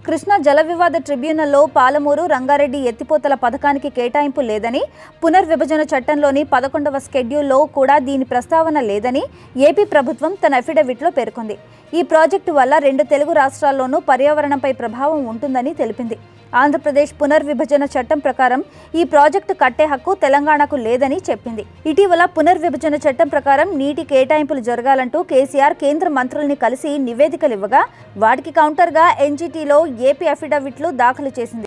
కృష్ణా జల వివాద ట్రిబ్యునల్లో పాలమూరు రంగారెడ్డి ఎత్తిపోతల పథకానికి కేటాయింపు లేదని పునర్విభజన చట్టంలోని పదకొండవ స్కెడ్యూల్లో కూడా దీని ప్రస్తావన లేదని ఏపీ ప్రభుత్వం తన అఫిడవిట్లో పేర్కొంది ఈ ప్రాజెక్టు వల్ల రెండు తెలుగు రాష్ట్రాల్లోనూ పర్యావరణంపై ప్రభావం ఉంటుందని తెలిపింది ఆంధ్రప్రదేశ్ పునర్విభజన చట్టం ప్రకారం ఈ ప్రాజెక్టు కట్టే హక్కు తెలంగాణకు లేదని చెప్పింది ఇటీవల పునర్విభజన చట్టం ప్రకారం నీటి కేటాయింపులు జరగాలంటూ కేసీఆర్ కేంద్ర మంత్రుల్ని కలిసి నివేదికలు ఇవ్వగా వాటికి కౌంటర్గా ఎన్జీటీలో ఏపీ అఫిడవిట్లు దాఖలు చేసింది